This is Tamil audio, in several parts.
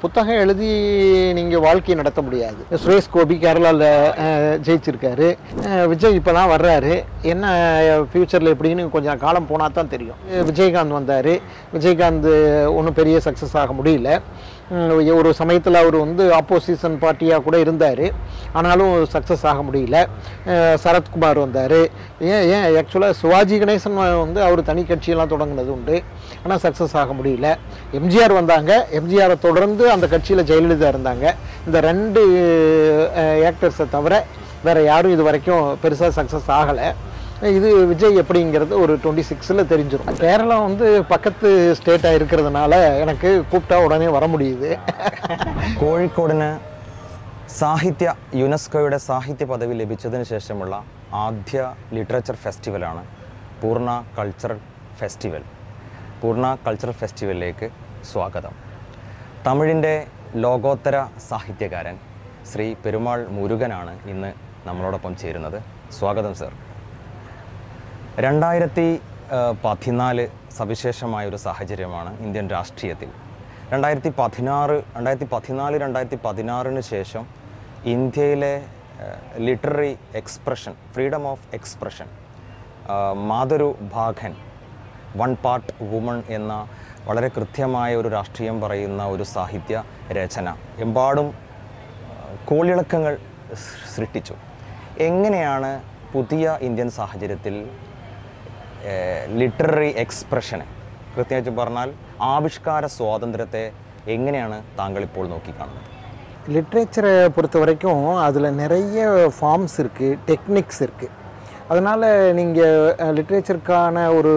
புத்தகம் எழுதி நீங்கள் வாழ்க்கையை நடத்த முடியாது சுரேஷ் கோபி கேரளாவில் ஜெயிச்சிருக்காரு அஹ் விஜய் இப்போ தான் வர்றாரு என்ன ஃப்யூச்சரில் எப்படின்னு கொஞ்சம் காலம் போனால் தான் தெரியும் அஹ் விஜயகாந்த் வந்தார் விஜயகாந்த் ஒன்றும் பெரிய சக்ஸஸ் ஆக முடியல உம், ஒரு சமயத்தில் அவர் வந்து ஆப்போசிஷன் பார்ட்டியாக கூட இருந்தார் ஆனாலும் சக்ஸஸ் ஆக முடியல அஹ் சரத்குமார் வந்தார் ஏன் ஏன் ஆக்சுவலாக சிவாஜி கணேசன் வந்து அவர் தனி கட்சியெல்லாம் தொடங்கினது உண்டு ஆனால் சக்ஸஸ் ஆக முடியல எம்ஜிஆர் வந்தாங்க எம்ஜிஆரை தொடர்ந்து அந்த கட்சியில் ஜெயலலிதா இருந்தாங்க இந்த ரெண்டு ஆக்டர்ஸை தவிர வேறு யாரும் இது வரைக்கும் பெருசாக சக்ஸஸ் ஆகலை இது விஜய் எப்படிங்கிறது ஒரு டுவெண்ட்டி சிக்ஸில் தெரிஞ்சிடும் கேரளா வந்து பக்கத்து ஸ்டேட்டாக இருக்கிறதுனால எனக்கு கூப்பிட்டா உடனே வர முடியுது കോഴിക്കോടിന് സാഹിത്യ യുനെസ്കോയുടെ സാഹിത്യ പദവി ലഭിച്ചതിന് ശേഷമുള്ള ആദ്യ ലിറ്ററേച്ചർ ഫെസ്റ്റിവലാണ് പൂർണ്ണ കൾച്ചറൽ ഫെസ്റ്റിവൽ പൂർണ്ണ കൾച്ചറൽ ഫെസ്റ്റിവലിലേക്ക് സ്വാഗതം തമിഴിൻ്റെ ലോകോത്തര സാഹിത്യകാരൻ ശ്രീ പെരുമാൾ മുരുകനാണ് ഇന്ന് നമ്മളോടൊപ്പം ചേരുന്നത് സ്വാഗതം സർ രണ്ടായിരത്തി പതിനാല് സവിശേഷമായ ഒരു സാഹചര്യമാണ് ഇന്ത്യൻ രാഷ്ട്രീയത്തിൽ രണ്ടായിരത്തി പതിനാറ് രണ്ടായിരത്തി പതിനാല് രണ്ടായിരത്തി പതിനാറിന് ശേഷം ഇന്ത്യയിലെ literary expression freedom of expression മാധുരു ഭാഗൻ വൺ പാർട്ട് വുമൺ എന്ന വളരെ കൃത്യമായ ഒരു രാഷ്ട്രീയം പറയുന്ന ഒരു സാഹിത്യ രചന എമ്പാടും കോളിളക്കങ്ങൾ സൃഷ്ടിച്ചു എങ്ങനെയാണ് പുതിയ ഇന്ത്യൻ സാഹചര്യത്തിൽ ലിറ്റററി എക്സ്പ്രഷനെ പ്രത്യേകിച്ച് പറഞ്ഞാൽ ആവിഷ്കാര സ്വാതന്ത്ര്യത്തെ എങ്ങനെയാണ് താങ്കൾ ഇപ്പോൾ നോക്കിക്കാണുന്നത് லிட்ரேச்சரை பொறுத்த வரைக்கும் அதில் நிறைய ஃபார்ம்ஸ் இருக்குது டெக்னிக்ஸ் இருக்குது அதனால் நீங்கள் லிட்ரேச்சருக்கான ஒரு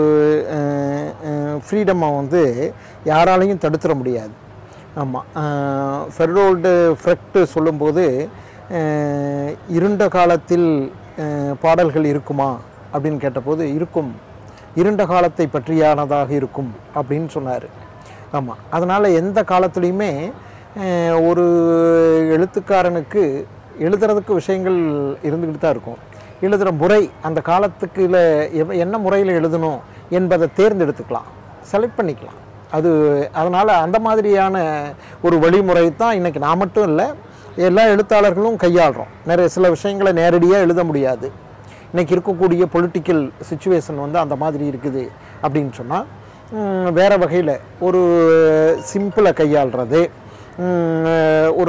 ஃப்ரீடமை வந்து யாராலையும் தடுத்துட முடியாது ஆமாம் ஃபெர்ரோல்டு ஃப்ரெக்ட் சொல்லும்போது அஹ், இருண்ட காலத்தில் அஹ், பாடல்கள் இருக்குமா அப்படின்னு கேட்டபோது இருக்கும் இருண்ட காலத்தை பற்றியானதாக இருக்கும் அப்படின்னு சொன்னார் ஆமாம் அதனால் எந்த காலத்துலேயுமே அஹ், ஒரு எழுத்துக்காரனுக்கு எழுதுறதுக்கு விஷயங்கள் இருந்துக்கிட்டு தான் இருக்கும் எழுதுகிற முறை அந்த காலத்துக்குள்ள எவ- என்ன முறையில் எழுதணும் என்பதை தேர்ந்தெடுத்துக்கலாம் செலக்ட் பண்ணிக்கலாம் அது அதனால் அந்த மாதிரியான ஒரு வழிமுறை தான் இன்றைக்கி நான் மட்டும் இல்லை எல்லா எழுத்தாளர்களும் கையாளுறோம் நிறைய சில விஷயங்களை நேரடியாக எழுத முடியாது இன்றைக்கி இருக்கக்கூடிய பொலிட்டிக்கல் சுச்சுவேஷன் வந்து அந்த மாதிரி இருக்குது அப்படின்னு சொன்னால் வேறு வகையில் ஒரு சிம்பிளை கையாளுறது ம், ஒரு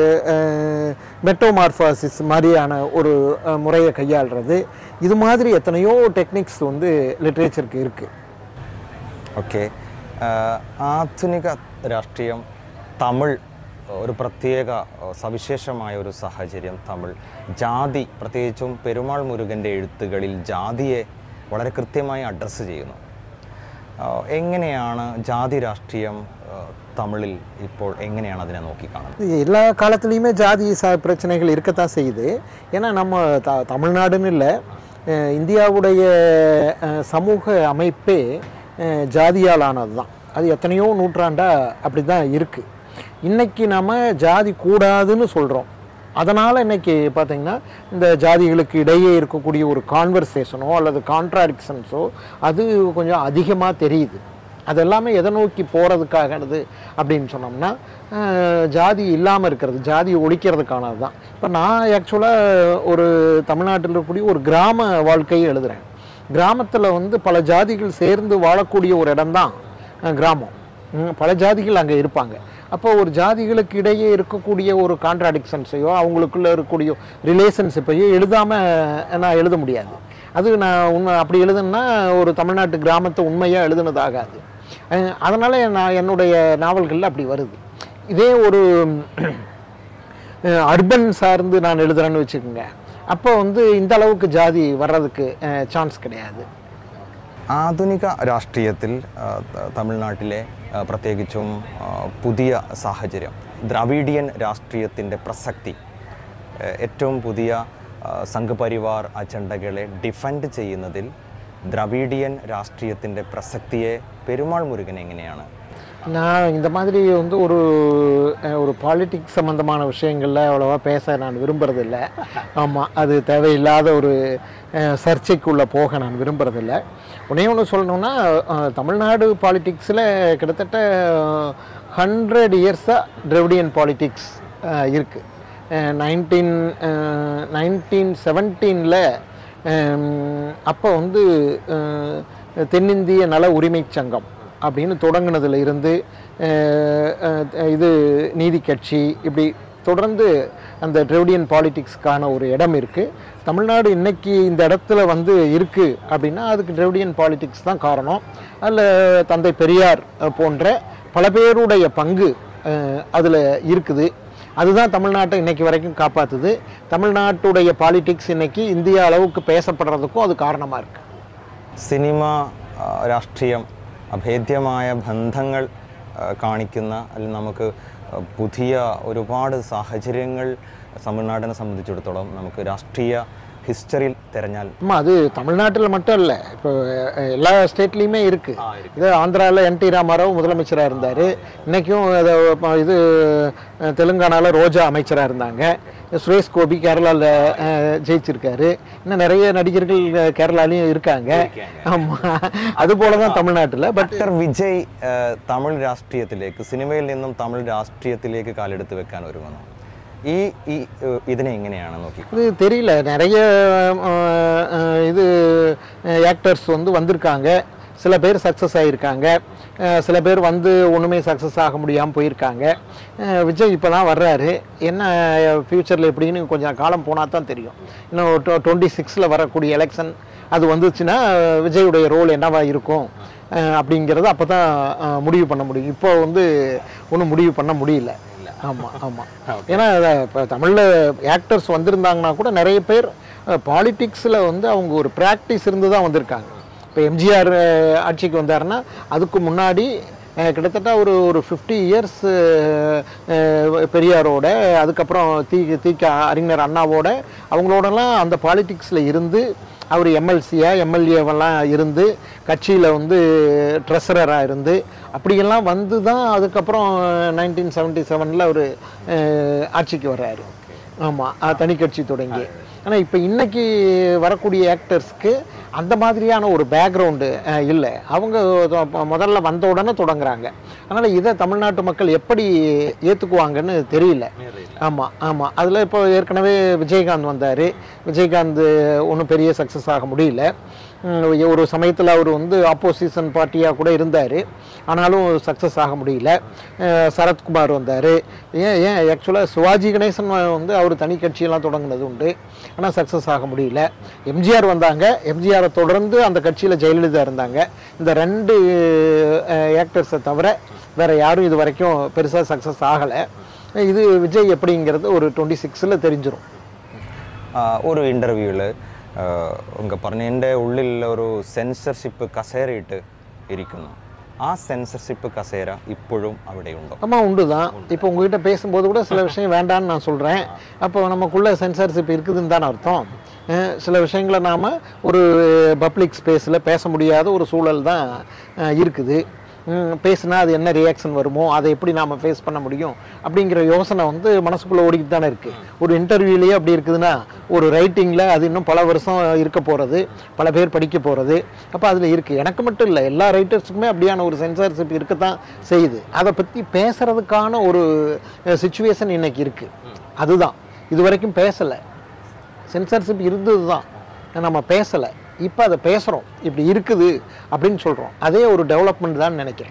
மெட்டோமார்பாசிஸ் மாதிரியான ஒரு அஹ், முறையை கையாளுறது இது மாதிரி எத்தனையோ டெக்னிக்ஸ் வந்து லிட்ரேச்சருக்கு இருக்குது ഓക്കെ ആധുനിക രാഷ്ട്രീയം തമിഴ് ഒരു പ്രത്യേക ആ, സവിശേഷമായ ഒരു സാഹചര്യം തമിഴ് ജാതി പ്രത്യേകിച്ചും പെരുമാൾ മുരുകൻ്റെ എഴുത്തുകളിൽ ജാതിയെ വളരെ കൃത്യമായി അഡ്രസ്സ് ചെയ്യുന്നു ആ, എങ്ങനെയാണ് ജാതി രാഷ്ട്രീയം ആ, തമിഴിൽ ഇപ്പോൾ എങ്ങനെയാണ് അതിനെ നോക്കിക്കാണുന്നത് இது எல்லா காலத்துலேயுமே ஜாதி ச பிரச்சனைகள் இருக்கத்தான் செய்யுது ஏன்னா நம்ம த தமிழ்நாடுன்னு இல்லை அஹ் இந்தியாவுடைய அஹ், சமூக அமைப்பே அஹ், ஜாதியால் ஆனது தான் அது எத்தனையோ நூற்றாண்டாக அப்படி தான் இருக்குது இன்றைக்கி நம்ம ஜாதி கூடாதுன்னு சொல்கிறோம் அதனால் இன்னைக்கு பார்த்தீங்கன்னா இந்த ஜாதிகளுக்கு இடையே இருக்கக்கூடிய ஒரு கான்வர்சேஷனோ அல்லது கான்ட்ராடிக்ஷன்ஸோ அது கொஞ்சம் அதிகமாக தெரியுது அது எல்லாமே எதை நோக்கி போகிறதுக்காகனது அப்படின்னு சொன்னோம்னா அஹ், ஜாதி இல்லாமல் இருக்கிறது ஜாதி ஒழிக்கிறதுக்கானது தான் இப்போ நான் ஆக்சுவலாக ஒரு தமிழ்நாட்டில் இருக்கக்கூடிய ஒரு கிராம வாழ்க்கையை எழுதுகிறேன் கிராமத்தில் வந்து பல ஜாதிகள் சேர்ந்து வாழக்கூடிய ஒரு இடம்தான் அஹ், கிராமம் ம், பல ஜாதிகள் அங்கே இருப்பாங்க அப்போ ஒரு ஜாதிகளுக்கு இடையே இருக்கக்கூடிய ஒரு கான்ட்ராடிக்ஷன்ஸையோ அவங்களுக்குள்ள இருக்கக்கூடிய ரிலேஷன்ஷிப்பையோ எழுதாமல் நான் எழுத முடியாது அது நான் உண்மை அப்படி எழுதுனா ஒரு தமிழ்நாட்டு கிராமத்தை உண்மையாக எழுதுனதாகாது அஹ் அதனால நான் என்னுடைய நாவல்களில் அப்படி வருது இதே ஒரு அர்பன் சார்ந்து நான் எழுதுறேன்னு வச்சுக்கோங்க அப்போ வந்து இந்த அளவுக்கு ஜாதி வர்றதுக்கு சான்ஸ் கிடையாது ആധുനിക രാഷ്ട്രീയത്തിൽ ആ, ത- തമിഴ്നാട്ടിലെ ആ, പ്രത്യേകിച്ചും ആ, പുതിയ സാഹചര്യം ദ്രാവിഡിയൻ രാഷ്ട്രീയത്തിൻ്റെ പ്രസക്തി ആ, ഏറ്റവും പുതിയ ആ, സംഘപരിവാർ അജണ്ടകളെ ഡിഫെൻഡ് ചെയ്യുന്നതിൽ ദ്രാവിഡിയൻ രാഷ്ട്രീയത്തിൻ്റെ പ്രസക്തിയെ പെരുമാൾ മുരുകൻ എങ്ങനെയാണ് நான் இந்த மாதிரி வந்து ஒரு அஹ், ஒரு பாலிட்டிக்ஸ் சம்மந்தமான விஷயங்களில் அவ்வளோவா பேச நான் விரும்புறதில்ல ஆமாம் அது தேவையில்லாத ஒரு அஹ், சர்ச்சைக்குள்ளே போக நான் விரும்புறதில்ல ஒன்றே ஒன்று சொல்லணும்னா அஹ், தமிழ்நாடு பாலிட்டிக்ஸில் கிட்டத்தட்ட ஹண்ட்ரட் இயர்ஸாக திராவிடியன் பாலிட்டிக்ஸ் இருக்குது நைன்டீன் நைன்டீன் செவன்டீனில் அப்போ வந்து அஹ், தென்னிந்திய நல உரிமைச் சங்கம் அப்படின்னு தொடங்குனதுல இருந்து அஹ், அஹ், இது நீதி கட்சி இப்படி தொடர்ந்து அந்த திராவிடியன் பாலிட்டிக்ஸ்க்கான ஒரு இடம் இருக்குது தமிழ்நாடு இன்னைக்கு இந்த இடத்துல வந்து இருக்குது அப்படின்னா அதுக்கு திராவிடியன் பாலிட்டிக்ஸ் தான் காரணம் அதில் தந்தை பெரியார் அஹ், போன்ற பல பேருடைய பங்கு அதில் இருக்குது அதுதான் தமிழ்நாட்டை இன்னைக்கு வரைக்கும் காப்பாற்றுது தமிழ்நாட்டுடைய பாலிடிக்ஸ் இன்னைக்கு இந்திய அளவுக்கு பேசப்படுறதுக்கும் அது காரணமாக இருக்குது സിനിമ ആ, രാഷ്ട്രീയം അഭേദ്യമായ ബന്ധങ്ങൾ ആ, കാണിക്കുന്ന അല്ലെങ്കിൽ നമുക്ക് ആ, പുതിയ ഒരുപാട് സാഹചര്യങ്ങൾ തമിഴ്നാടിനെ സംബന്ധിച്ചിടത്തോളം നമുക്ക് രാഷ്ട്രീയ ഹിസ്റ്ററിയിൽ തിരഞ്ഞാൽ ஆமா அது தமிழ்நாட்டில் மட்டும் இல்லை இப்போ அஹ், எல்லா ஸ்டேட்லேயுமே இருக்கு இது ஆந்திராவில் என் டி ராமாராவ் முதலமைச்சராக இருந்தார் இன்னைக்கும் அது, ப- இது அஹ், தெலுங்கானால ரோஜா அமைச்சராக இருந்தாங்க சுரேஷ் கோபி கேரளாவில் ஜெயிச்சிருக்காரு இன்னும் நிறைய நடிகர்கள் அஹ், கேரளாலையும் இருக்காங்க ஆமாம் அது போல தான் தமிழ்நாட்டில் பட் ഡോക്ടർ വിജയ് ആ, തമിഴ് രാഷ്ട്രീയത്തിലേക്ക് സിനിമയിൽ നിന്നും തമിഴ് രാഷ്ട്രീയത്തിലേക്ക് കാലെടുത്ത് വെക്കാൻ ഒരുങ്ങുന്നു ഈ ഈ ഏ, ഇതിനെ എങ്ങനെയാണ് നോക്കി இது தெரியல நிறைய அஹ், அஹ், இது ஆக்டர்ஸ் வந்து வந்திருக்காங்க சில பேர் சக்ஸஸ் ஆகியிருக்காங்க அஹ், சில பேர் வந்து ஒன்றுமே சக்ஸஸ் ஆக முடியாமல் போயிருக்காங்க அஹ், விஜய் இப்போ தான் வர்றாரு என்ன ஃப்யூச்சரில் எப்படின்னு கொஞ்சம் காலம் போனால் தான் தெரியும் இன்னும் டுவெண்ட்டி சிக்ஸில் வரக்கூடிய எலெக்ஷன் அது வந்துச்சுன்னா அஹ், விஜயுடைய ரோல் என்னவா இருக்கும் அஹ், அப்படிங்கிறத அப்போ தான் முடிவு பண்ண முடியும் இப்போ வந்து ஒன்றும் முடிவு பண்ண முடியல ஆமாம் ஆமாம் ஏன்னா இப்போ தமிழில் ஆக்டர்ஸ் வந்திருந்தாங்கன்னா கூட நிறைய பேர் பாலிட்டிக்ஸில் வந்து அவங்க ஒரு ப்ராக்டிஸ் இருந்து தான் வந்திருக்காங்க இப்போ எம்ஜிஆர் ஆட்சிக்கு வந்தாருன்னா அதுக்கு முன்னாடி அஹ், கிட்டத்தட்ட ஒரு ஒரு ஃபிஃப்டி இயர்ஸ் பெரியாரோட அதுக்கப்புறம் தீ தீக்க அறிஞர் அண்ணாவோட அவங்களோடலாம் அந்த பாலிட்டிக்ஸில் இருந்து அவர் எம்எல்சியா எம்எல்ஏவெல்லாம் இருந்து கட்சியில் வந்து ட்ரெஸரராக இருந்து அப்படியெல்லாம் வந்து தான் அதுக்கப்புறம் நைன்டீன் செவன்ட்டி செவனில் அவர் ஆட்சிக்கு வர்றாரு ஆமாம் தனி கட்சி தொடங்கி ஆனால் இப்போ இன்னைக்கு வரக்கூடிய ஆக்டர்ஸ்க்கு அந்த மாதிரியான ஒரு பேக்ரவுண்டு இல்லை அவங்க தொ- முதல்ல வந்த உடனே தொடங்குறாங்க அதனால் இதை தமிழ்நாட்டு மக்கள் எப்படி ஏற்றுக்குவாங்கன்னு தெரியல ஆமாம் ஆமாம் அதில் இப்போ ஏற்கனவே விஜயகாந்த் வந்தார் விஜயகாந்த் ஒன்றும் பெரிய சக்ஸஸ் ஆக முடியல உம், ஒரு சமயத்தில் அவர் வந்து ஆப்போசிஷன் பார்ட்டியாக கூட இருந்தார் ஆனாலும் சக்ஸஸ் ஆக முடியல அஹ் சரத்குமார் வந்தார் ஏன் ஏன் ஆக்சுவலாக சிவாஜி கணேசன் வந்து அவர் தனி கட்சியெல்லாம் தொடங்கினது உண்டு ஆனால் சக்ஸஸ் ஆக முடியல எம்ஜிஆர் வந்தாங்க எம்ஜிஆரை தொடர்ந்து அந்த கட்சியில் ஜெயலலிதா இருந்தாங்க இந்த ரெண்டு ஆக்டர்ஸை தவிர வேறு யாரும் இது வரைக்கும் பெருசாக சக்ஸஸ் ஆகலை இது விஜய் எப்படிங்கிறது ஒரு டுவெண்ட்டி சிக்ஸில் தெரிஞ்சிடும் ആ, ഒരു ഇൻ്റർവ്യൂവിൽ ഉങ്ക പറഞ്ഞ എൻ്റെ ഉള്ളിലുള്ള ഒരു സെൻസർഷിപ്പ് കസേരയിട്ട് ഇരിക്കുന്നു ആ സെൻസർഷിപ്പ് കസേര ഇപ്പോഴും അവിടെയുണ്ടോ ஆமாம் உண்டு தான் இப்போ உங்ககிட்ட பேசும்போது கூட சில விஷயம் வேண்டான்னு நான் சொல்கிறேன் அப்போ நமக்குள்ள சென்சார்ஷிப் இருக்குதுன்னு தானே அர்த்தம் அஹ் சில விஷயங்களை நாம் ஒரு பப்ளிக் ஸ்பேஸில் பேச முடியாத ஒரு சூழல் தான் அஹ், இருக்குது ம், பேசுனா அது என்ன ரியாக்ஷன் வருமோ அதை எப்படி நாம் ஃபேஸ் பண்ண முடியும் அப்படிங்கிற யோசனை வந்து மனசுக்குள்ளே ஓடிக்கிட்டு தானே இருக்குது ஒரு இன்டர்வியூலேயே அப்படி இருக்குதுன்னா ஒரு ரைட்டிங்கில் அது இன்னும் பல வருஷம் இருக்க போகிறது பல பேர் படிக்க போகிறது அப்போ அதில் இருக்குது எனக்கு மட்டும் இல்லை எல்லா ரைட்டர்ஸுக்குமே அப்படியான ஒரு சென்சார்ஷிப் இருக்கத்தான் செய்யுது அதை பற்றி பேசுகிறதுக்கான ஒரு சுச்சுவேஷன் இன்னைக்கு இருக்குது அதுதான் இது வரைக்கும் பேசலை சென்சார்ஷிப் இருந்தது தான் நம்ம பேசலை இப்போ அதை பேசுகிறோம் இப்படி இருக்குது அப்படின்னு சொல்கிறோம் அதே ஒரு டெவலப்மெண்ட் தான் நினைக்கிறேன்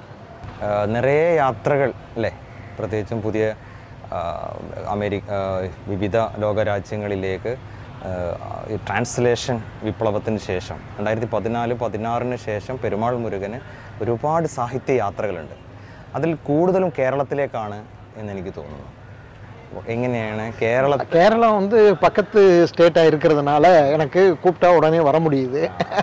ആ, നിറയെ യാത്രകൾ അല്ലേ പ്രത്യേകിച്ചും പുതിയ ആ, അമേരിക്ക ആ, വിവിധ ലോകരാജ്യങ്ങളിലേക്ക് ആ, ഈ ട്രാൻസ്ലേഷൻ വിപ്ലവത്തിന് ശേഷം രണ്ടായിരത്തി പതിനാല് പതിനാറിന് ശേഷം പെരുമാൾ മുരുകന് ഒരുപാട് സാഹിത്യ യാത്രകളുണ്ട് അതിൽ കൂടുതലും കേരളത്തിലേക്കാണ് എന്ന് എനിക്ക് തോന്നുന്നു അപ്പോൾ എങ്ങനെയാണ് കേരള கேரளம் வந்து பக்கத்து ஸ்டேட்டாக இருக்கிறதுனால எனக்கு கூப்பிட்டா உடனே வர முடியுது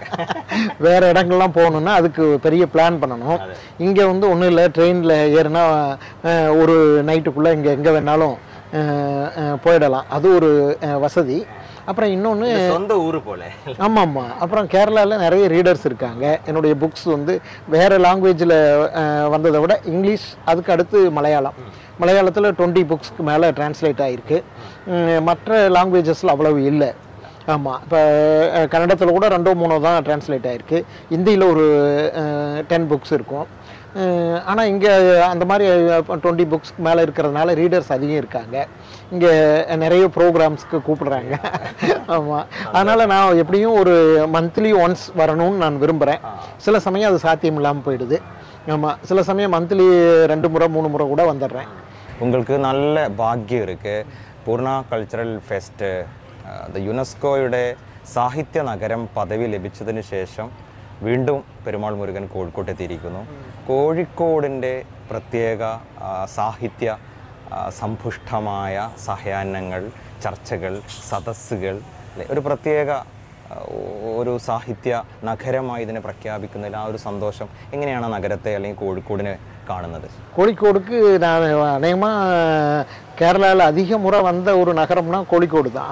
வேற இடங்கள்லாம் போகணுன்னா அதுக்கு பெரிய பிளான் பண்ணணும் இங்கே வந்து ஒன்றும் இல்லை ட்ரெயினில் ஏறுனா அஹ், ஒரு நைட்டுக்குள்ளே இங்கே எங்கே வேணாலும் அஹ், அஹ், போயிடலாம் அது ஒரு அஹ், வசதி அப்புறம் இன்னொன்று സ്വന്ത ഊര് പോലെ ஆமாம் ஆமாம் அப்புறம் கேரளாவில் நிறைய ரீடர்ஸ் இருக்காங்க என்னுடைய புக்ஸ் வந்து வேறு லாங்குவேஜில் வந்ததை விட இங்கிலீஷ் அதுக்கு அடுத்து மலையாளம் மலையாளத்தில் டுவெண்ட்டி புக்ஸ்க்கு மேலே டிரான்ஸ்லேட் ஆகிருக்கு உம், மற்ற லாங்குவேஜஸில் அவ்வளவு இல்லை ஆமாம் இப்போ கன்னடத்தில் கூட ரெண்டோ மூணோ தான் டிரான்ஸ்லேட் ஆகிருக்கு ஹிந்தியில் ஒரு டென் புக்ஸ் இருக்கும் ஆனால் இங்கே அந்த மாதிரி டுவெண்ட்டி புக்ஸ்க்கு மேலே இருக்கிறதுனால ரீடர்ஸ் அதிகம் இருக்காங்க இங்கே நிறைய ப்ரோக்ராம்ஸ்க்கு கூப்பிடுறாங்க ஆமாம் அதனால் நான் எப்படியும் ஒரு மந்த்லி ஒன்ஸ் வரணும்னு நான் விரும்புகிறேன் சில சமயம் அது சாத்தியம் இல்லாமல் போயிடுது ஆமாம் சில சமயம் மந்த்லி ரெண்டு முறை மூணு முறை கூட வந்துடுறேன் உங்களுக்கு നല്ല ഭാഗ്യം ഇருக்கு പൂർണ്ണ കൾച്ചറൽ ഫെസ്റ്റ് അത് യുനെസ്കോയുടെ സാഹിത്യ നഗരം പദവി ലഭിച്ചതിന് ശേഷം വീണ്ടും പെരുമാൾ മുരുകൻ കോഴിക്കോട്ട് എത്തിയിരിക്കുന്നു കോഴിക്കോടിൻ്റെ പ്രത്യേക ആ, സാഹിത്യ ആ, സമ്പുഷ്ടമായ സായാഹ്നങ്ങൾ ചർച്ചകൾ സദസ്സുകൾ അല്ലേ? ഒരു പ്രത്യേക ആ, ഒരു സാഹിത്യ നഗരമായി ഇതിനെ പ്രഖ്യാപിക്കുന്നതിൽ ആ ഒരു സന്തോഷം എങ്ങനെയാണ് ആ നഗരത്തെ അല്ലെങ്കിൽ കോഴിക്കോടിനെ കാണുന്നത് கோழிக்கோடுக்கு நான் அநேகமாக கேரளாவில் அதிக முறை வந்த ஒரு நகரம்னா கோழிக்கோடு தான்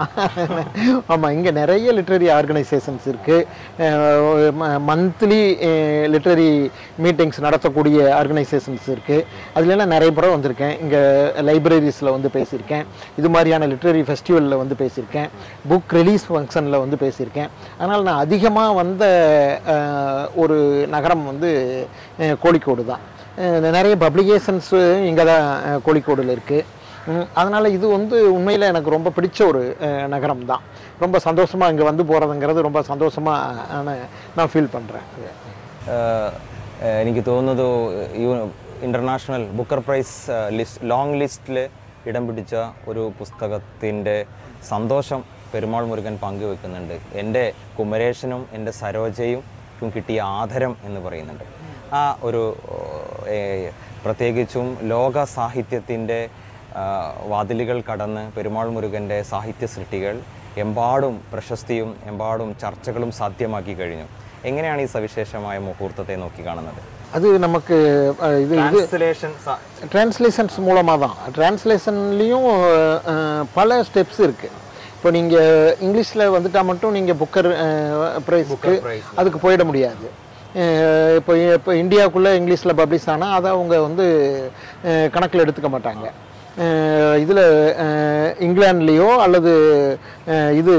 ஆமாம் இங்கே நிறைய லிட்ரரி ஆர்கனைசேஷன்ஸ் இருக்குது மந்த்லி லிட்ரரி மீட்டிங்ஸ் நடத்தக்கூடிய ஆர்கனைசேஷன்ஸ் இருக்குது அதுலலாம் நிறைய முறை வந்திருக்கேன் இங்கே லைப்ரரிஸில் வந்து பேசியிருக்கேன் இது மாதிரியான லிட்ரரி ஃபெஸ்டிவலில் வந்து பேசியிருக்கேன் புக் ரிலீஸ் ஃபங்க்ஷனில் வந்து பேசியிருக்கேன் அதனால் நான் அதிகமாக வந்த அஹ், ஒரு நகரம் வந்து அஹ், கோழிக்கோடு தான் அஹ் நிறைய பப்ளிகேஷன்ஸு இங்கே தான் அஹ், கோழிக்கோடில் இருக்குது அதனால் இது வந்து உண்மையில் எனக்கு ரொம்ப பிடிச்ச ஒரு அஹ், நகரம் தான் ரொம்ப சந்தோஷமாக இங்கே வந்து போகிறதுங்கிறது ரொம்ப சந்தோஷமாக நான் ஃபீல் பண்ணுறேன் ഏഹ് ഏഹ് എനിക്ക് തോന്നുന്നത് you international Booker prize list long ലിസ്റ്റിൽ ഇടം പിടിച്ച ഒരു പുസ്തകത്തിൻ്റെ സന്തോഷം പെരുമാൾ മുരുകൻ പങ്കുവെക്കുന്നുണ്ട് എൻ്റെ കുമരേഷനും എൻ്റെ സരോജയും ക്കും കിട്ടിയ ആദരം എന്ന് പറയുന്നുണ്ട് ആ ഒരു ഏഹ്, പ്രത്യേകിച്ചും ലോക സാഹിത്യത്തിൻ്റെ വാതിലുകൾ കടന്ന് പെരുമാൾ മുരുകൻ്റെ സാഹിത്യ സൃഷ്ടികൾ എമ്പാടും പ്രശസ്തിയും എമ്പാടും ചർച്ചകളും സാധ്യമാക്കി കഴിഞ്ഞു എങ്ങനെയാണ് ഈ സവിശേഷമായ മുഹൂർത്തത്തെ നോക്കി കാണുന്നത് அது நமக்கு அஹ், இது இது ട്രാൻസ്ലേഷൻ டிரான்ஸ்லேஷன்ஸ் மூலமாக தான் டிரான்ஸ்லேஷன்லேயும் பல ஸ்டெப்ஸ் இருக்குது இப்போ நீங்கள் இங்கிலீஷில் வந்துட்டால் மட்டும் நீங்கள் புக்கர் ப்ரைஸ்க்கு அதுக்கு போயிட முடியாது அஹ், இப்போ இப்போ இந்தியாவுக்குள்ளே இங்கிலீஷில் பப்ளிஷ் ஆனால் அதை அவங்க வந்து கணக்கில் எடுத்துக்க மாட்டாங்க இதில் இங்கிலாந்துலேயோ அல்லது அஹ், இது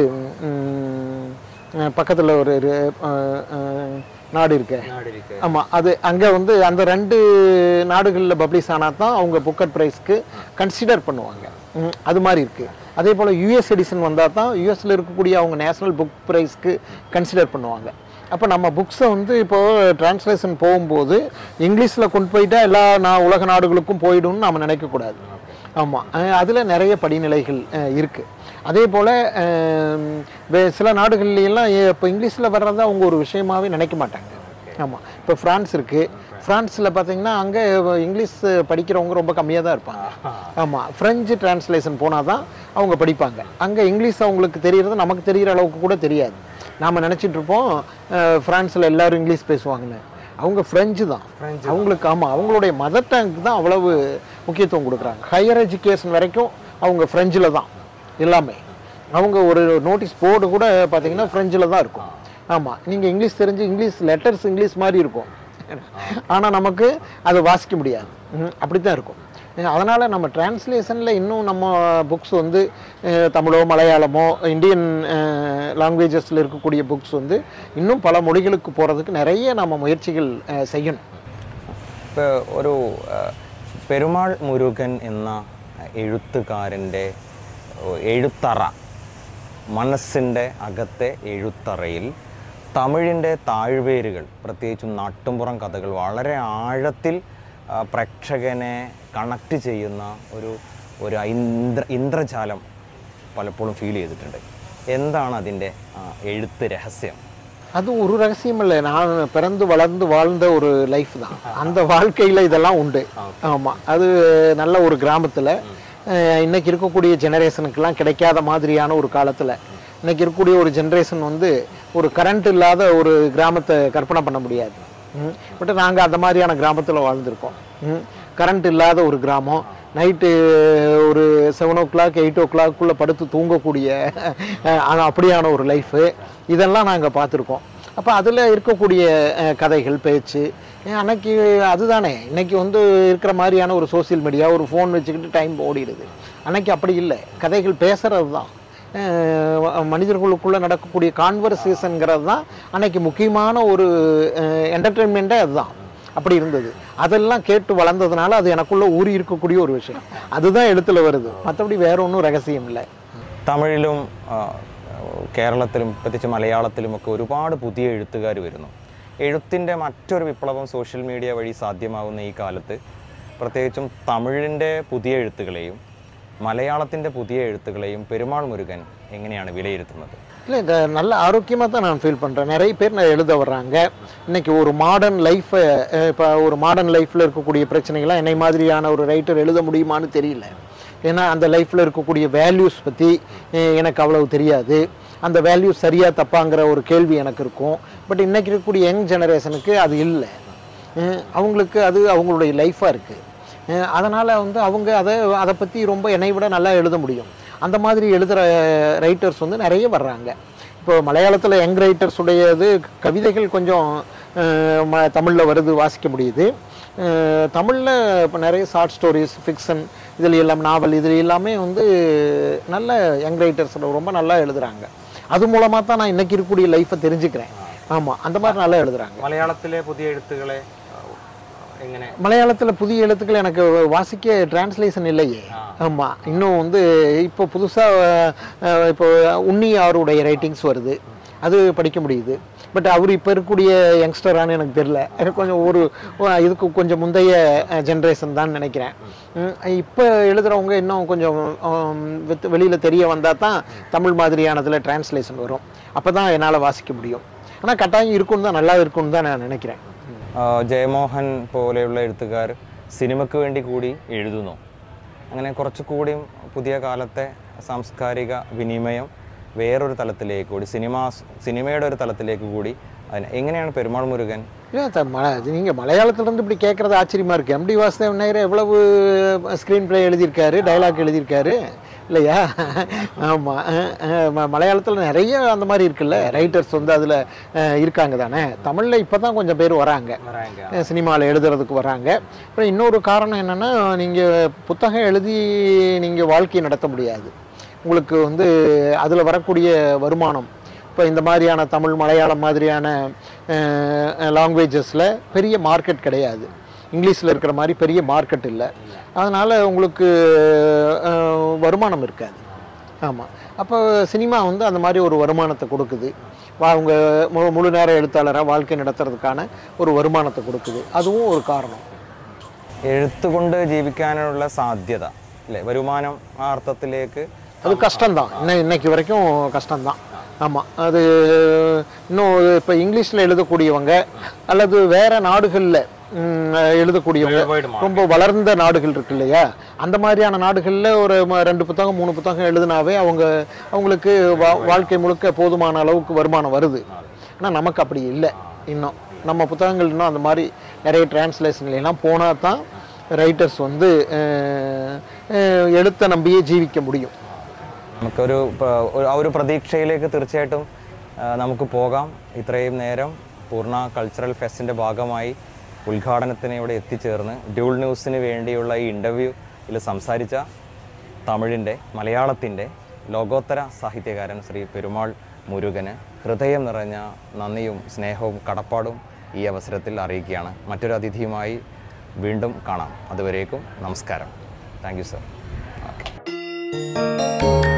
பக்கத்தில் ஒரு ஒரு, அஹ், அஹ், நாடு இருக்கு ஆமாம் அது அங்கே வந்து அந்த ரெண்டு நாடுகளில் பப்ளிஷ் ஆனால் தான் அவங்க புக்கர் ப்ரைஸ்க்கு கன்சிடர் பண்ணுவாங்க ம், அது மாதிரி இருக்குது அதே போல் யூஎஸ் எடிஷன் வந்தால் தான் யூஎஸில் இருக்கக்கூடிய அவங்க நேஷனல் புக் ப்ரைஸ்க்கு கன்சிடர் பண்ணுவாங்க அப்போ நம்ம புக்ஸை வந்து இப்போது டிரான்ஸ்லேஷன் போகும்போது இங்கிலீஷில் கொண்டு போயிட்டா எல்லா நான் உலக நாடுகளுக்கும் போயிடும்னு நம்ம நினைக்கக்கூடாது ஆமாம் அதில் நிறைய படிநிலைகள் இருக்குது அதே போல் சில நாடுகள்லாம் இப்போ இங்கிலீஷில் வர்றதா அவங்க ஒரு விஷயமாவே நினைக்க மாட்டாங்க ஆமாம் இப்போ ஃப்ரான்ஸ் இருக்குது ஃப்ரான்ஸில் பார்த்தீங்கன்னா அங்கே இங்கிலீஷ் படிக்கிறவங்க ரொம்ப கம்மியாக தான் இருப்பாங்க ஆமாம் ஃப்ரெஞ்சு டிரான்ஸ்லேஷன் போனால் தான் அவங்க படிப்பாங்க அங்கே இங்கிலீஷ் அவங்களுக்கு தெரியறது நமக்கு தெரிகிற அளவுக்கு கூட தெரியாது நாம் நினச்சிட்டு இருப்போம் ஃப்ரான்ஸில் எல்லாரும் இங்கிலீஷ் பேசுவாங்கன்னு அவங்க ஃப்ரெஞ்சு தான் அவங்களுக்கு ஆமாம் அவங்களுடைய மதர் டங்க்கு தான் அவ்வளவு முக்கியத்துவம் கொடுக்குறாங்க ஹையர் எஜுகேஷன் வரைக்கும் அவங்க ஃப்ரெஞ்சில் தான் எல்லாமே அவங்க ஒரு நோட்டீஸ் போர்டு கூட பார்த்தீங்கன்னா ஃப்ரெஞ்சில் தான் இருக்கும் ஆமாம் நீங்கள் இங்கிலீஷ் தெரிஞ்சு இங்கிலீஷ் லெட்டர்ஸ் இங்கிலீஷ் மாதிரி இருக்கும் ஆனால் நமக்கு அதை வாசிக்க முடியாது அப்படி தான் இருக்கும் அதனால் நம்ம டிரான்ஸ்லேஷனில் இன்னும் நம்ம புக்ஸ் வந்து அஹ், தமிழோ மலையாளமோ இந்தியன் லாங்குவேஜஸில் இருக்கக்கூடிய புக்ஸ் வந்து இன்னும் பல மொழிகளுக்கு போகிறதுக்கு நிறைய நம்ம முயற்சிகள் அஹ், செய்யணும் ഇപ്പോൾ ഒരു ആ, പെരുമാൾ മുരുകൻ എന്ന എഴുത്തുകാരൻ്റെ ഓ, എഴുത്തറ മനസ്സിൻ്റെ അകത്തെ എഴുത്തറയിൽ തമിഴിൻ്റെ താഴ്വേരുകൾ പ്രത്യേകിച്ചും നാട്ടുംപുറം കഥകൾ വളരെ ആഴത്തിൽ ആ, പ്രേക്ഷകനെ കണക്ട് ചെയ്യുന്ന ഒരു ഒരു ഇന്ദ്ര ഇന്ദ്രജാലം പലപ്പോഴും ഫീൽ ചെയ്തിട്ടുണ്ട് എന്താണ് അതിൻ്റെ ആ, എഴുത്ത് രഹസ്യം அது ஒரு ரகசியம் இல்லை நான் பிறந்து வளர்ந்து வாழ்ந்த ஒரு லைஃப் தான் அந்த வாழ்க்கையில் இதெல்லாம் உண்டு ஆமாம் அது நல்ல ஒரு கிராமத்தில் இன்னைக்கு இருக்கக்கூடிய ஜெனரேஷனுக்கெல்லாம் கிடைக்காத மாதிரியான ஒரு காலத்தில் இன்னைக்கு இருக்கக்கூடிய ஒரு ஜெனரேஷன் வந்து ஒரு கரண்ட் இல்லாத ஒரு கிராமத்தை கற்பனை பண்ண முடியாது பட் நாங்கள் அந்த மாதிரியான கிராமத்தில் வாழ்ந்திருக்கோம் கரண்ட் இல்லாத ஒரு கிராமம் நைட்டு ஒரு செவன் ஓ கிளாக் எயிட் ஓ கிளாக்குள்ளே படுத்து தூங்கக்கூடிய அஹ், ஆனா- அப்படியான ஒரு லைஃபு இதெல்லாம் நாங்கள் பார்த்துருக்கோம் அப்போ அதில் இருக்கக்கூடிய அஹ், கதைகள் பேச்சு ஏன் அன்னைக்கு அதுதானே இன்னைக்கு வந்து இருக்கிற மாதிரியான ஒரு சோஷியல் மீடியா ஒரு ஃபோன் வச்சுக்கிட்டு டைம் ஓடிடுது அன்னைக்கு அப்படி இல்லை கதைகள் பேசுறது தான் அஹ் மனிதர்களுக்குள்ளே நடக்கக்கூடிய கான்வர்சேஷனுங்கிறது தான் அன்னைக்கு முக்கியமான ஒரு என்டர்டெயின்மெண்ட்டே அதுதான் அப்படி இருந்தது அதெல்லாம் கேட்டு வளர்ந்ததுனால அது எனக்குள்ள ஊறி இருக்கக்கூடிய ஒரு விஷயம் அதுதான் எழுத்துல வருது மற்றபடி வேற ஒன்றும் ரகசியம் இல்லை തമിഴിലും ആ, കേരളത്തിലും പ്രത്യേകിച്ച് മലയാളത്തിലുമൊക്കെ ഒരുപാട് പുതിയ എഴുത്തുകാർ വരുന്നു എഴുത്തിൻ്റെ മറ്റൊരു വിപ്ലവം സോഷ്യൽ മീഡിയ വഴി സാധ്യമാകുന്ന ഈ കാലത്ത് പ്രത്യേകിച്ചും തമിഴിൻ്റെ പുതിയ എഴുത്തുകളെയും മലയാളത്തിൻ്റെ പുതിയ എഴുത്തുകളെയും പെരുമാൾ മുരുകൻ എങ്ങനെയാണ് വിലയിരുത്തുന്നത് இல்லை இந்த நல்ல ஆரோக்கியமாக தான் நான் ஃபீல் பண்ணுறேன் நிறைய பேர் நான் எழுத வர்றாங்க இன்னைக்கு ஒரு மாடர்ன் லைஃப்பை இப்போ ஒரு மாடர்ன் லைஃப்பில் இருக்கக்கூடிய பிரச்சனைகள்லாம் என்னை மாதிரியான ஒரு ரைட்டர் எழுத முடியுமான்னு தெரியல ஏன்னா அந்த லைஃப்பில் இருக்கக்கூடிய வேல்யூஸ் பற்றி எனக்கு அவ்வளவு தெரியாது அந்த வேல்யூஸ் சரியாக தப்பாங்கிற ஒரு கேள்வி எனக்கு இருக்கும் பட் இன்னைக்கு இருக்கக்கூடிய யங் ஜெனரேஷனுக்கு அது இல்லை அஹ் அவங்களுக்கு அது அவங்களுடைய லைஃபாக இருக்குது அதனால் வந்து அவங்க அதை அதை பற்றி ரொம்ப என்னை விட நல்லா எழுத முடியும் அந்த மாதிரி எழுதுகிற ரைட்டர்ஸ் வந்து நிறைய வர்றாங்க இப்போ மலையாளத்தில் யங் ரைட்டர்ஸ் உடையது கவிதைகள் கொஞ்சம் அஹ், ம தமிழில் வருது வாசிக்க முடியுது தமிழில் இப்போ நிறைய ஷார்ட் ஸ்டோரிஸ் ஃபிக்ஷன் இதில் எல்லாம் நாவல் இதில் எல்லாமே வந்து நல்ல யங் ரைட்டர்ஸ் ரொம்ப நல்லா எழுதுகிறாங்க அது மூலமாக தான் நான் இன்னைக்கு இருக்கக்கூடிய லைஃப்பை தெரிஞ்சுக்கிறேன் ஆமாம் அந்த மாதிரி நல்லா எழுதுகிறாங்க മലയാളത്തിലെ പുതിയ എഴുത്തുകളെ എങ്ങനെ மலையாளத்தில் புதிய எழுத்துக்கள் எனக்கு வாசிக்க டிரான்ஸ்லேஷன் இல்லையே ஆமாம் இன்னும் வந்து இப்போ புதுசாக இப்போ உன்னி அவருடைய ரைட்டிங்ஸ் வருது அது படிக்க முடியுது பட் அவர் இப்போ இருக்கக்கூடிய யங்ஸ்டரானு எனக்கு தெரியல எனக்கு கொஞ்சம் ஒரு ஒ- இதுக்கு கொஞ்சம் முந்தைய ஜென்ரேஷன் தான் நினைக்கிறேன் இப்போ எழுதுகிறவங்க இன்னும் கொஞ்சம் வெளியில் தெரிய வந்தால் தான் தமிழ் மாதிரியானதில் டிரான்ஸ்லேஷன் வரும் அப்போ தான் என்னால் வாசிக்க முடியும் ஆனால் கட்டாயம் இருக்குன்னு தான் நல்லா இருக்குன்னு தான் நான் நினைக்கிறேன் ആ, ജയമോഹൻ പോലെയുള്ള എഴുത്തുകാർ സിനിമയ്ക്ക് വേണ്ടി കൂടി എഴുതുന്നു അങ്ങനെ കുറച്ചുകൂടിയും പുതിയ കാലത്തെ സാംസ്കാരിക വിനിമയം വേറൊരു തലത്തിലേക്ക് കൂടി സിനിമ സിനിമയുടെ ഒരു തലത്തിലേക്ക് കൂടി അതിന് എങ്ങനെയാണ് പെരുമാൾ മുരുകൻ இல்லை த மல நீங்கள் மலையாளத்துலேருந்து இப்படி கேட்குறது ஆச்சரியமாக இருக்குது எம்டி வாசுதேவ் நாயர் எவ்வளவு ஸ்க்ரீன் ப்ளே எழுதியிருக்காரு டைலாக் எழுதியிருக்காரு இல்லையா ஆமாம் மலையாளத்தில் நிறைய அந்த மாதிரி இருக்குல்ல ரைட்டர்ஸ் வந்து அதில் இருக்காங்க தானே தமிழில் இப்போ தான் கொஞ்சம் பேர் வராங்க சினிமாவில் எழுதுறதுக்கு வராங்க அப்புறம் இன்னொரு காரணம் என்னென்னா நீங்கள் புத்தகம் எழுதி நீங்கள் வாழ்க்கையை நடத்த முடியாது உங்களுக்கு வந்து அதில் வரக்கூடிய வருமானம் இப்போ இந்த மாதிரியான தமிழ் மலையாளம் மாதிரியான லாங்குவேஜஸில் பெரிய மார்க்கெட் கிடையாது இங்கிலீஷில் இருக்கிற மாதிரி பெரிய மார்க்கெட் இல்லை அதனால் உங்களுக்கு அஹ், வருமானம் இருக்காது ஆமாம் அப்போ சினிமா வந்து அந்த மாதிரி ஒரு வருமானத்தை கொடுக்குது வா அவங்க மு முழு நேர எழுத்தாளராக வாழ்க்கை நடத்துறதுக்கான ஒரு வருமானத்தை கொடுக்குது அதுவும் ஒரு காரணம் എഴുത്തുകൊണ്ട് ജീവിക്കാനുള്ള സാധ്യത അല്ലേ വരുമാനം ആ അർത്ഥത്തിലേക്ക് அது கஷ்டம்தான் இன்னும் இன்னைக்கு வரைக்கும் கஷ்டம்தான் ஆமாம் அது இன்னும் இப்போ இங்கிலீஷில் எழுதக்கூடியவங்க அல்லது வேற நாடுகளில் எழுதக்கூடியவங்க ரொம்ப வளர்ந்த நாடுகள் இருக்கு இல்லையா அந்த மாதிரியான நாடுகளில் ஒரு ம- ரெண்டு புத்தகம் மூணு புத்தகம் எழுதுனாவே அவங்க அவங்களுக்கு வா- வாழ்க்கை முழுக்க போதுமான அளவுக்கு வருமானம் வருது ஆனால் நமக்கு அப்படி இல்லை இன்னும் நம்ம புத்தகங்கள் இன்னும் அந்த மாதிரி நிறைய டிரான்ஸ்லேஷன்ல எல்லாம் போனால் தான் ரைட்டர்ஸ் வந்து அஹ், அஹ், எழுத்தை நம்பியே ஜீவிக்க முடியும் നമുക്കൊരു പ- ഒരു- ആ ഒരു പ്രതീക്ഷയിലേക്ക് തീർച്ചയായിട്ടും ആ, നമുക്ക് പോകാം ഇത്രയും നേരം പൂർണ്ണ കൾച്ചറൽ ഫെസ്റ്റിൻ്റെ ഭാഗമായി ഉദ്ഘാടനത്തിന് ഇവിടെ എത്തിച്ചേർന്ന് ഡ്യൂൾ ന്യൂസിന് വേണ്ടിയുള്ള ഈ ഇൻ്റർവ്യൂവിൽ സംസാരിച്ച തമിഴിൻ്റെ മലയാളത്തിൻ്റെ ലോകോത്തര സാഹിത്യകാരൻ ശ്രീ പെരുമാൾ മുരുകന് ഹൃദയം നിറഞ്ഞ നന്ദിയും സ്നേഹവും കടപ്പാടും ഈ അവസരത്തിൽ അറിയിക്കുകയാണ് മറ്റൊരു അതിഥിയുമായി വീണ്ടും കാണാം അതുവരേക്കും നമസ്കാരം താങ്ക് യു സർ ഓക്കെ